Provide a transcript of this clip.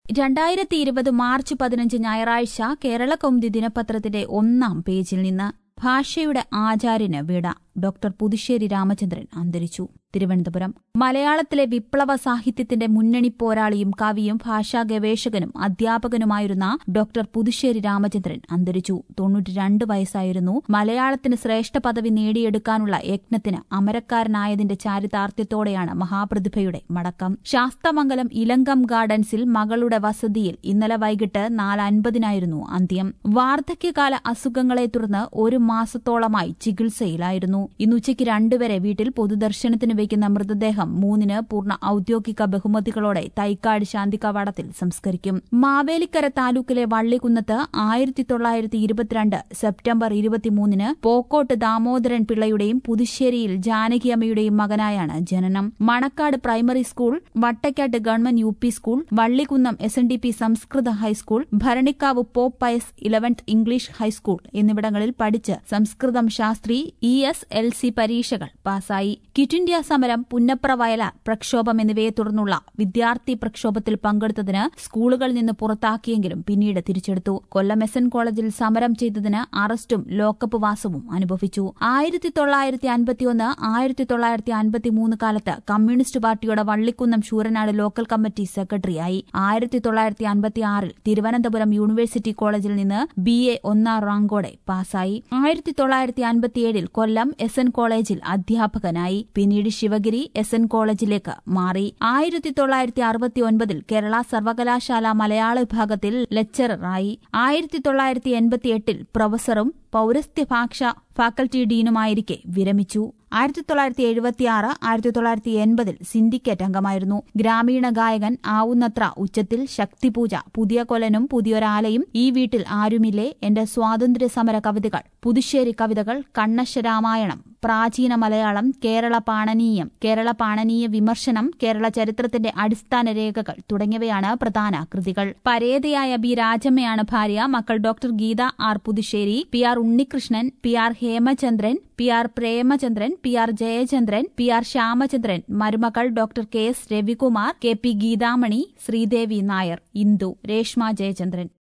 രണ്ടായിരത്തി ഇരുപത് മാർച്ച് പതിനഞ്ച് ഞായറാഴ്ച കേരള കൗമുദി ദിനപത്രത്തിന്റെ ഒന്നാം പേജിൽ നിന്ന് ഭാഷയുടെ ആചാര്യന് വിട ഡോക്ടർ പുതുശ്ശേരി രാമചന്ദ്രൻ അന്തരിച്ചു തിരുവനന്തപുരം മലയാളത്തിലെ വിപ്ലവ സാഹിത്യത്തിന്റെ മുന്നണി പോരാളിയും കവിയും ഭാഷാ ഗവേഷകനും അധ്യാപകനുമായിരുന്ന ഡോക്ടർ പുതുശ്ശേരി രാമചന്ദ്രൻ അന്തരിച്ചു തൊണ്ണൂറ്റിരണ്ട് വയസ്സായിരുന്നു മലയാളത്തിന് ശ്രേഷ്ഠ പദവി നേടിയെടുക്കാനുള്ള യജ്ഞത്തിന് അമരക്കാരനായതിന്റെ ചാരിതാർത്ഥ്യത്തോടെയാണ് മഹാപ്രതിഭയുടെ മടക്കം ശാസ്തമംഗലം ഇലങ്കം ഗാർഡൻസിൽ മകളുടെ വസതിയിൽ ഇന്നലെ വൈകിട്ട് നാല് അൻപതിനായിരുന്നു അന്ത്യം വാർദ്ധക്യകാല അസുഖങ്ങളെ തുടർന്ന് ഒരു മാസത്തോളമായി ചികിത്സയിലായിരുന്നു ഇന്ന് ഉച്ചയ്ക്ക് രണ്ടുവരെ വീട്ടിൽ പൊതുദർശനത്തിന് വയ്ക്കുന്ന മൃതദേഹം മൂന്നിന് പൂർണ്ണ ഔദ്യോഗിക ബഹുമതികളോടെ തൈക്കാട് ശാന്തി കവാടത്തിൽ സംസ്കരിക്കും മാവേലിക്കര താലൂക്കിലെ വള്ളിക്കുന്നത്ത് ആയിരത്തി തൊള്ളായിരത്തി ഇരുപത്തിരണ്ട് സെപ്റ്റംബർ ഇരുപത്തിമൂന്നിന് പോക്കോട്ട് ദാമോദരൻ പിള്ളയുടെയും പുതുശ്ശേരിയിൽ ജാനകിയമ്മയുടെയും മകനായാണ് ജനനം Manakkad primary school Vattakkad government U P school Vallikunnam S N D P സംസ്കൃത high school Bharanikkavu Pope Pius eleventh English high school എന്നിവിടങ്ങളിൽ പഠിച്ച് സംസ്കൃതം Shastri E S L C പരീക്ഷകൾ പാസായി ക്വിറ്റ് ഇന്ത്യ സമരം പുന്നപ്ര വയലാർ പ്രക്ഷോഭം എന്നിവയെ തുടർന്നുള്ള വിദ്യാർത്ഥി പ്രക്ഷോഭത്തിൽ പങ്കെടുത്തതിന് സ്കൂളുകളിൽ നിന്ന് പുറത്താക്കിയെങ്കിലും പിന്നീട് തിരിച്ചെടുത്തു കൊല്ലം എസ് എൻ കോളേജിൽ സമരം ചെയ്തതിന് അറസ്റ്റും ലോക്കപ്പ് വാസവും അനുഭവിച്ചു ആയിരത്തി തൊള്ളായിരത്തി അൻപത്തിയൊന്ന് ആയിരത്തി തൊള്ളായിരത്തി അൻപത്തിമൂന്ന് കാലത്ത് കമ്മ്യൂണിസ്റ്റ് പാർട്ടിയുടെ വള്ളിക്കുന്നം ശൂരനാട് ലോക്കൽ കമ്മിറ്റി സെക്രട്ടറിയായി ആയിരത്തി തൊള്ളായിരത്തി അൻപത്തിയാറിൽ തിരുവനന്തപുരം യൂണിവേഴ്സിറ്റി കോളേജിൽ നിന്ന് ബി എ ഒന്നാം റാങ്കോടെ പാസായി ആയിരത്തി തൊള്ളായിരത്തി അൻപത്തിയേഴിൽ കൊല്ലം എസ് എൻ കോളേജിൽ അധ്യാപകനായി പിന്നീട് ശിവഗിരി എസ് എൻ കോളേജിലേക്ക് മാറി ആയിരത്തി തൊള്ളായിരത്തി അറുപത്തിയൊൻപതിൽ കേരള സർവകലാശാല മലയാള വിഭാഗത്തിൽ ലെക്ചററായി ആയിരത്തി തൊള്ളായിരത്തി എൺപത്തിയെട്ടിൽ പ്രൊഫസറും പൌരസ്ത്യ ഭാഷ ഫാക്കൽറ്റി ഡീനുമായിരിക്കെ വിരമിച്ചു ആയിരത്തി തൊള്ളായിരത്തി എഴുപത്തിയാറ് ആയിരത്തി തൊള്ളായിരത്തി എൺപതിൽ സിൻഡിക്കേറ്റ് അംഗമായിരുന്നു ഗ്രാമീണ ഗായകൻ ആവുന്നത്ര ഉച്ചത്തിൽ ശക്തിപൂജ പുതിയ കൊലനും പുതിയൊരാലയും ഈ വീട്ടിൽ ആരുമില്ലേ എന്റെ സ്വാതന്ത്ര്യ സമര കവിതകൾ പുതുശ്ശേരി കവിതകൾ കണ്ണശ രാമായണം പ്രാചീന മലയാളം കേരള പാണനീയം കേരള പാണനീയ വിമർശനം കേരള ചരിത്രത്തിന്റെ അടിസ്ഥാന രേഖകൾ തുടങ്ങിയവയാണ് പ്രധാന കൃതികൾ പരേതയായ ബി രാജമ്മയാണ് ഭാര്യ മക്കൾ doctor Geetha R Puthussery P R Unnikrishnan P R Hemachandran P R Premachandran P R Jayachandran P R Shyamachandran മരുമകൾ doctor K S Ravikumar K P Geethamani Sreedevi Nair Indu Reshma Jayachandran